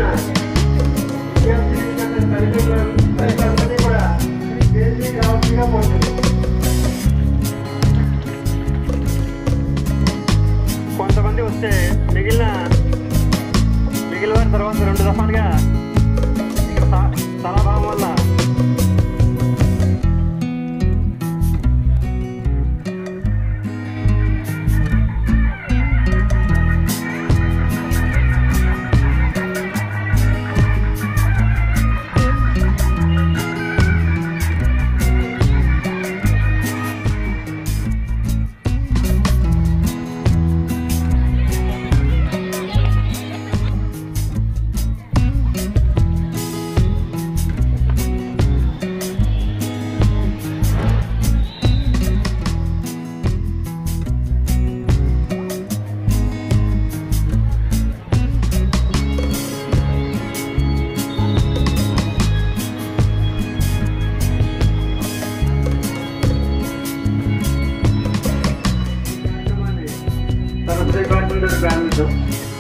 విద్యార్థి తల్లిదండ్రులు తల్లిదండ్రులని కూడా స్టేజీ రావాల్సిందిగా కోరుతున్నాను కొంతమంది వస్తే మిగిలిన మిగిలిన వారి తర్వాత రెండు దఫాలుగా ఇక్కడ స్థ- స్థలాభావం వల్ల కార్యక్రమాన్ని సరస్వతి పాఠశాల ప్రారంభించాం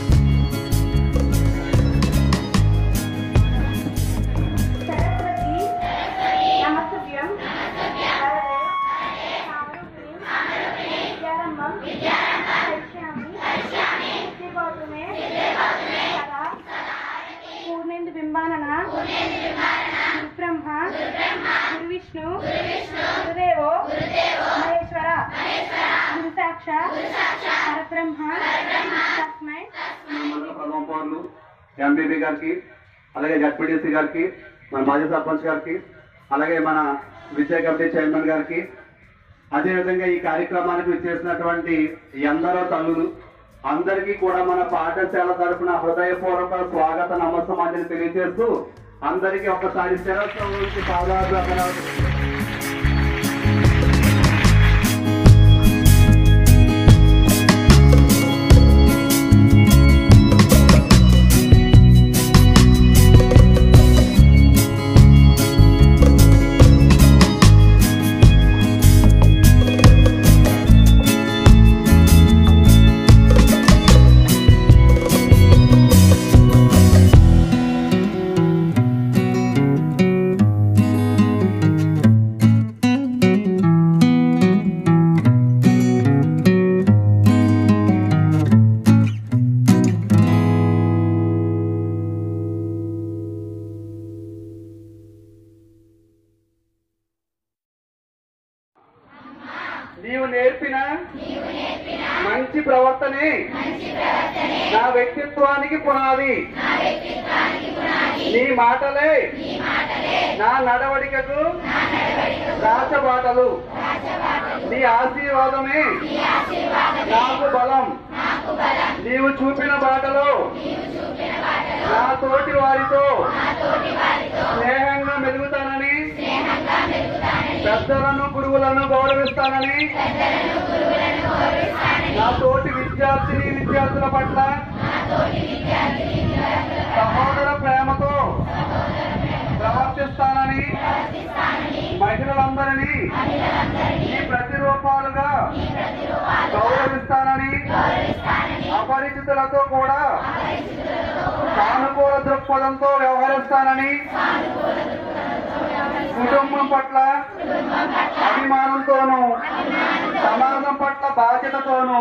సరస్వతి నమస్తవ్యం వరదే సామరూపిణీం విద్యారంభం హరిష్యామి విద్యగౌతమే సదా పూర్ణేందు బింబానన గురుబ్రహ్మ గురువిష్ణు గురుదేవో మహేశ్వర గురు సాక్షాత్ పరబ్రహ్మ తస్మై మండల ప్రథమ పౌరులు ఎంబీబీ గారికి అలాగే జడ్పీటీసీ గారికి మన మాజీ సర్పంచ్ గారికి అలాగే మన విజయ కమిటీ చైర్మన్ గారికి అదేవిధంగా ఈ కార్యక్రమానికి విచ్చేసినటువంటి ఎందరో తల్లులు అందరికీ కూడా మన పాఠశాల తరఫున హృదయపూర్వక స్వాగత నమస్సమాంజలి తెలియజేస్తూ అందరికీ ఒకసారి శిరస్సు నుంచి పాదాభివందనాలు నీవు నేర్పిన మంచి ప్రవర్తనే నా వ్యక్తిత్వానికి పునాది నీ మాటలే నా నడవడికకు రాచబాటలు నీ ఆశీర్వాదమే నాకు బలం నీవు చూపిన బాటలో నా తోటి వారితో స్నేహంగా మెలుగుతానని పెద్దలను గురువులను గౌరవిస్తానని నా తోటి విద్యార్థిని విద్యార్థుల పట్ల సహోదర ప్రేమతో ప్రవర్తిస్తానని మహిళలందరినీ ఈ ప్రతిరూపాలుగా గౌరవిస్తానని అపరిచితులతో కూడా సానుకూల దృక్పథంతో వ్యవహరిస్తానని కుటుంబం పట్ల అభిమానంతోనూ సమాజం పట్ల బాధ్యతతోనూ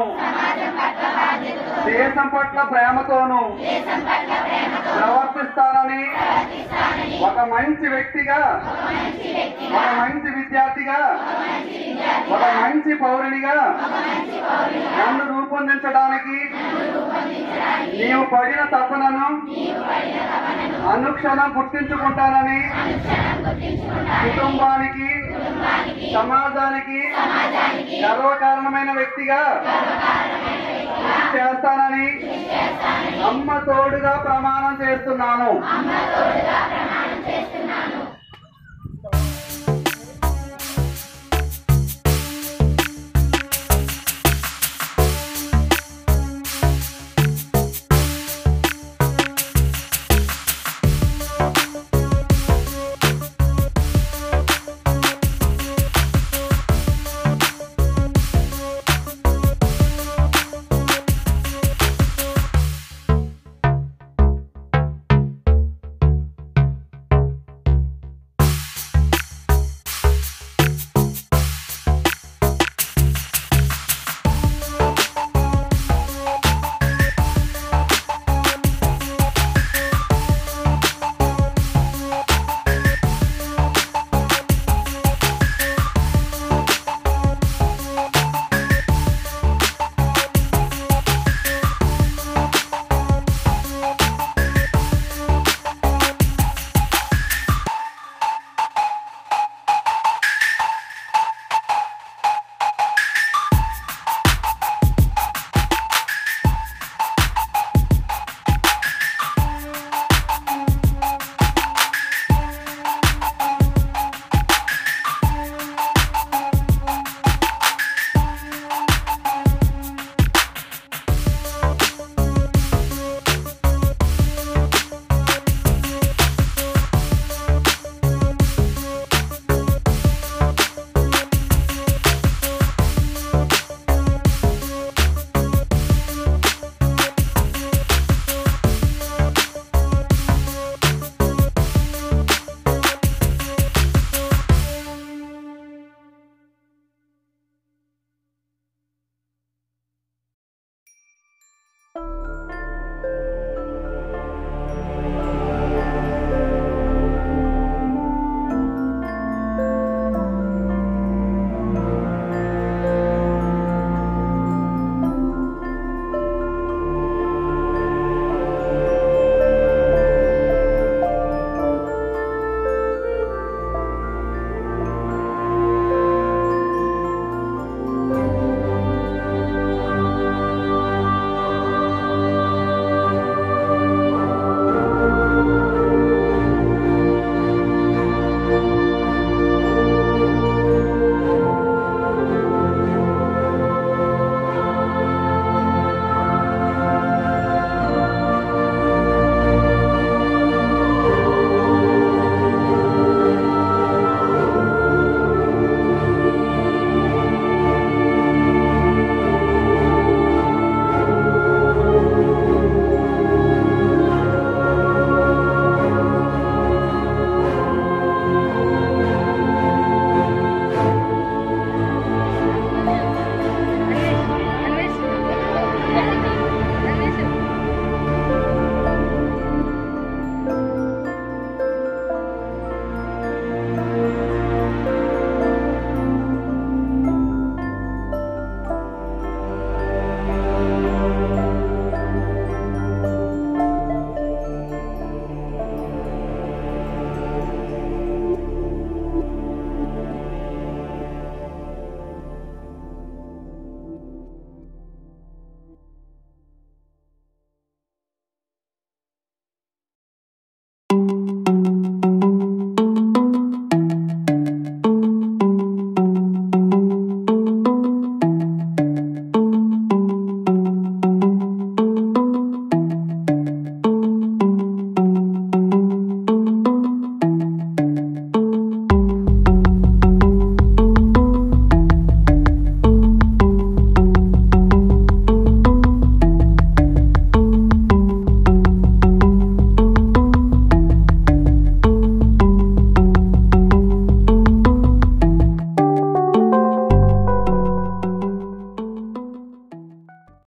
దేశం పట్ల ప్రేమతోనూ ప్రవర్తిస్తానని ఒక మంచి వ్యక్తిగా ఒక మంచి విద్యార్థిగా ఒక మంచి పౌరునిగా నన్ను రూపొందించడానికి నీవు పడిన తపనను అనుక్షణం గుర్తించుకుంటానని కుటుంబానికి సమాజానికి గర్వకారణమైన వ్యక్తిగా కృషి చేస్తానని అమ్మ తోడుగా ప్రమాణం చేస్తున్నాను